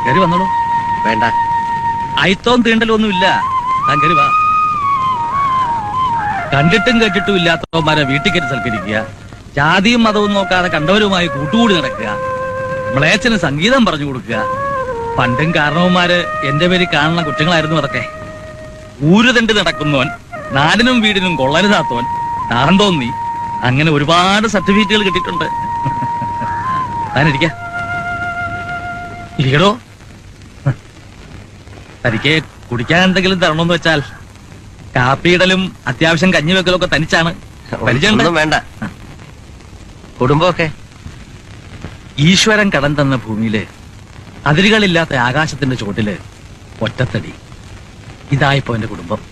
കയറി വന്നോളൂ വേണ്ട അയിത്തോം തീണ്ടലും ഒന്നുമില്ല താൻ കയറി വാ കണ്ടിട്ടും കേട്ടിട്ടും ഇല്ലാത്തവന്മാരെ വീട്ടിൽ കയറ്റി സൽക്കരിക്കുക ജാതിയും മതവും നോക്കാതെ കണ്ടവരുമായി കൂട്ടുകൂടി നടക്കുക മ്ലേച്ഛന് സംഗീതം പറഞ്ഞു കൊടുക്കുക പണ്ടും കാരണവന്മാര് എന്റെ പേരിൽ കാണുന്ന കുറ്റങ്ങളായിരുന്നു അതൊക്കെ ഊരുതണ്ട് നടക്കുന്നവൻ നാടിനും വീടിനും കൊള്ളരുതാത്തവൻ താൻ തോന്നി അങ്ങനെ ഒരുപാട് സർട്ടിഫിക്കറ്റുകൾ കിട്ടിയിട്ടുണ്ട് താനിരിക്ക ഇരിക്കടോ തനിക്ക് കുടിക്കാൻ എന്തെങ്കിലും തരണമെന്ന് വെച്ചാൽ കാപ്പിയിടലും അത്യാവശ്യം കഞ്ഞി വെക്കലും ഒക്കെ തനിച്ചാണ് പരിചയമുണ്ട് ഒന്നും വേണ്ട കുടുംബമൊക്കെ ഈശ്വരൻ കടം തന്ന ഭൂമിയില് അതിരുകളില്ലാത്ത ആകാശത്തിന്റെ ചുവട്ടില് ഒറ്റത്തടി ഇതായിപ്പോ എന്റെ കുടുംബം